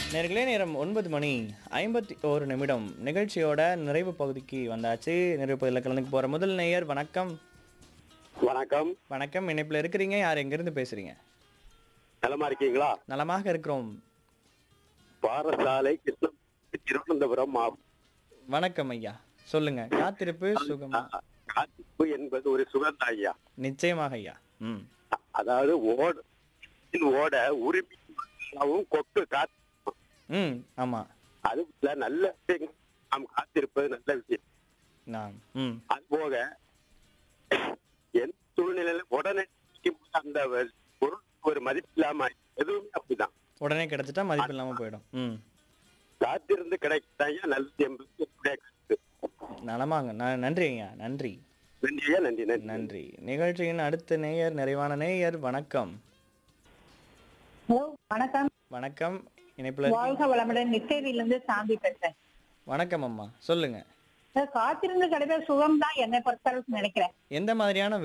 நேர்களே நேரம் ஒன்பது மணி ஐம்பத்தி ஒரு நிமிடம் நிகழ்ச்சியோட நிறைவு பகுதிக்கு வந்தாச்சு நிறைவு பகுதியில் கலந்துக்கு போகிற முதல் நேயர் வணக்கம் வணக்கம் வணக்கம் இணைப்பில் இருக்கிறீங்க யார் எங்கேருந்து பேசுகிறீங்க நலமா இருக்கீங்களா நலமாக இருக்கிறோம் பாரசாலை கிருஷ்ண திருவனந்தபுரம் மாவட்டம் வணக்கம் ஐயா சொல்லுங்க காத்திருப்பு சுகம் காத்திருப்பு என்பது ஒரு சுகந்த ஐயா நிச்சயமாக ஐயா ம் அ- அதாவது ஓட ஓட உரிமையாகவும் கொக்கு காத்து ம் ஆமாம் அது போல நல்ல விஷயங்கள் நாம் காத்திருப்பது நல்ல விஷயம் நான் ம் அது போக எந்த சூழ்நிலையில உடனே அந்த பொருள் ஒரு மதிப்பு இல்லாம ஆயிடுச்சு. எதுவுமே அப்படிதான் உடனே கிடைச்சிட்டா மதிப்பு இல்லாமல் போயிடும் ம் காத்திருந்து கிடைக்கிறாங்க நல்லது என்பது என்னுடைய கருத்து நலமாங்க ந- நன்றி ஐயா நன்றி நன்றி ஐயா நன்றி நன்றி நன்றி நிகழ்ச்சியின் அடுத்த நேயர் நிறைவான நேயர் வணக்கம் ஹலோ வணக்கம் வணக்கம் இணைப்பில் வாழ்க வளமுடன் நிச்சயிலிருந்து சாந்தி பேசுறேன் வணக்கம் அம்மா சொல்லுங்க சார், காத்திருந்து கிடைக்கிற சுகம் தான் என்னை பொறுத்தளவுக்கு நினைக்கிறேன் எந்த மாதிரியான